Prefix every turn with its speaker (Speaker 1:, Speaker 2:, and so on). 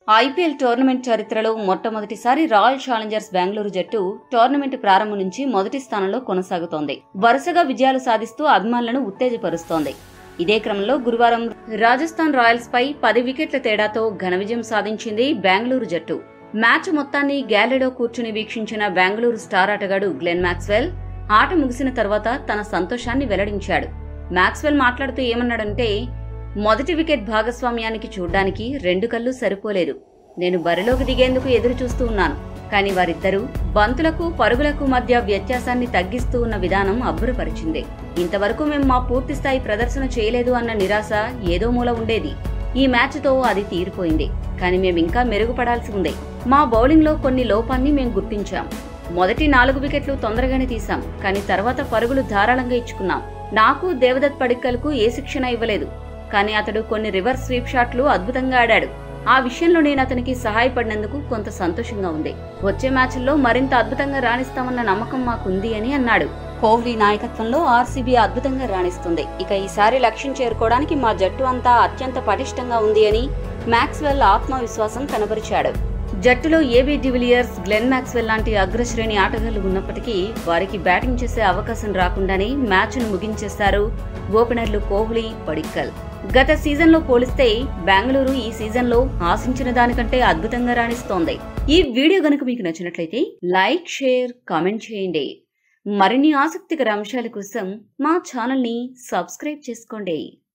Speaker 1: IPL tournament చరిత్రలో మొట్టమొదటిసారి royal Challengers Bengaluru జట్టు టోర్నమెంట్ ప్రారంభం నుంచి మొదటి స్థానంలో కొనసాగుతోంది వరుసగా విజయాలు సాధిస్తూ అభిమానులను ఉత్తేజపరుస్తోంది ఇదే క్రమంలో గురువారం రాజస్థాన్ రాయల్స్ పై పది వికెట్ల తేడాతో ఘన విజయం సాధించింది బెంగళూరు జట్టు మ్యాచ్ మొత్తాన్ని గ్యాలరీలో కూర్చుని వీక్షించిన బెంగళూరు స్టార్ ఆటగాడు గ్లెన్ మ్యాక్స్వెల్ ఆట ముగిసిన తర్వాత తన సంతోషాన్ని వెల్లడించాడు మ్యాక్స్వెల్ మాట్లాడుతూ ఏమన్నాడంటే మొదటి వికెట్ భాగస్వామ్యానికి చూడ్డానికి రెండు కళ్ళు సరిపోలేదు నేను బరిలోకి దిగేందుకు ఎదురు చూస్తూ ఉన్నాను కానీ వారిద్దరూ బంతులకు పరుగులకు మధ్య వ్యత్యాసాన్ని తగ్గిస్తూ ఉన్న విధానం అబ్బురపరిచింది ఇంతవరకు మేము మా పూర్తి స్థాయి ప్రదర్శన చేయలేదు అన్న నిరాశ ఏదో మూల ఉండేది ఈ మ్యాచ్తో అది తీరిపోయింది కానీ మేము ఇంకా మెరుగుపడాల్సి ఉంది మా బౌలింగ్లో కొన్ని లోపాన్ని మేము గుర్తించాం మొదటి నాలుగు వికెట్లు తొందరగానే తీశాం కానీ తర్వాత పరుగులు ధారాళంగా ఇచ్చుకున్నాం నాకు దేవదత్ పడిక్కల్కు ఏ శిక్షణ ఇవ్వలేదు కానీ అతడు కొన్ని రివర్స్ స్వీప్ షాట్లు అద్భుతంగా ఆడాడు ఆ విషయంలో నేను అతనికి సహాయపడినందుకు కొంత సంతోషంగా ఉంది వచ్చే మ్యాచ్ల్లో మరింత అద్భుతంగా రాణిస్తామన్న నమ్మకం మాకుంది అని అన్నాడు కోహ్లీ నాయకత్వంలో ఆర్సీబీ అద్భుతంగా రాణిస్తుంది ఇక ఈసారి లక్ష్యం చేరుకోవడానికి మా జట్టు అంతా అత్యంత పటిష్టంగా ఉంది అని మ్యాక్స్వెల్ ఆత్మవిశ్వాసం కనబరిచాడు జట్టులో ఏబీ డివిలియర్స్ గ్లెన్ మ్యాక్స్వెల్ లాంటి అగ్రశ్రేణి ఆటగాళ్లు ఉన్నప్పటికీ వారికి బ్యాటింగ్ చేసే అవకాశం రాకుండానే మ్యాచ్ను ముగించేశారు ఓపెనర్లు కోహ్లీ పడిక్కల్ గత సీజన్లో పోలిస్తే బెంగళూరు ఈ సీజన్లో ఆశించిన దానికంటే అద్భుతంగా రాణిస్తోంది ఈ వీడియో గనుక మీకు నచ్చినట్లయితే లైక్ షేర్ కామెంట్ చేయండి మరిన్ని ఆసక్తికర అంశాల కోసం మా ఛానల్ని సబ్స్క్రైబ్ చేసుకోండి